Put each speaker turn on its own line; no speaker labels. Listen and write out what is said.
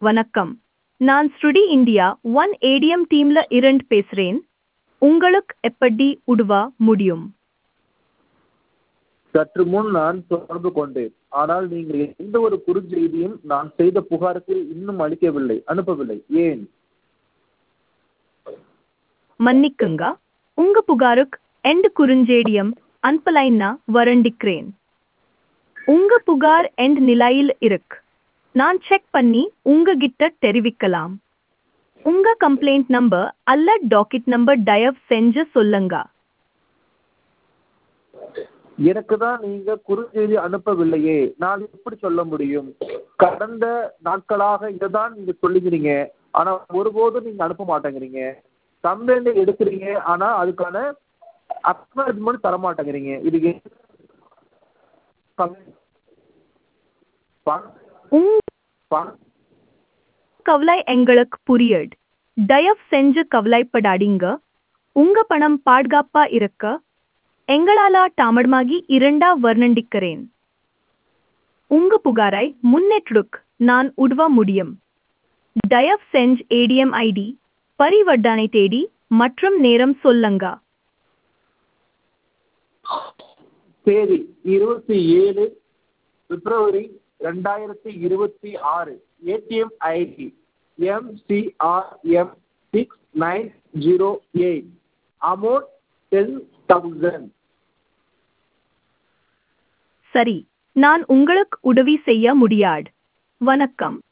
வணக்கம் நான் ஸ்ருடி இந்தியா ஒன் ஏடிஎம் டீம்ல இருந்து பேசுறேன் உங்களுக்கு எப்படி உதவ முடியும்
சற்று முன் நான் தொடர்பு கொண்டேன் ஆனால் நீங்கள் எந்த ஒரு குறுஞ்செய்தியும் நான் செய்த புகாருக்கு இன்னும் அளிக்கவில்லை அனுப்பவில்லை ஏன்
மன்னிக்குங்க உங்க புகாருக்கு எந்த குறுஞ்செய்தியும் அனுப்பலைன்னா வருந்திக்கிறேன் உங்க புகார் எந்த நிலையில் இருக்கு நான் செக் பண்ணி உங்ககிட்ட தெரிவிக்கலாம் உங்க கம்ப்ளைண்ட் நம்பர் அல்ல டாக்கெட் நம்பர் தயவு செஞ்சு சொல்லுங்க
எனக்கு தான் நீங்க குறுஞ்செய்தி அனுப்பவில்லையே நான் எப்படி சொல்ல முடியும் கடந்த நாட்களாக இதை தான் நீங்க சொல்லுகிறீங்க ஆனா ஒருபோதும் நீங்க அனுப்ப மாட்டேங்கிறீங்க கம்ப்ளைண்ட் எடுக்கிறீங்க ஆனா அதுக்கான அக்னாலஜ்மெண்ட் தர மாட்டேங்கிறீங்க இது என்ன? பணம்
உங்க
பணம்
கவலை எங்களுக்கு புரியுது தயவு செஞ்சு கவலைப்படாதீங்க உங்க பணம் பாதுகாப்பா இருக்க எங்களால தாமதமாகி இரண்டா வர்ணண்டிக்கிறேன் உங்க புகாரை முன்னேற்றுக் நான் உதவ முடியும் தயவு செஞ்சு ஏடிஎம் ஐடி பரிவர்த்தனை தேதி மற்றும் நேரம் சொல்லுங்க
தேதி இருபத்தி ஏழு பிப்ரவரி ரெண்டாயிரத்தி இருபத்தி ஆறு ATM ID MCRM six nine zero eight amount ten thousand
சரி நான் உங்களுக்கு உதவி செய்ய முடியாது வணக்கம்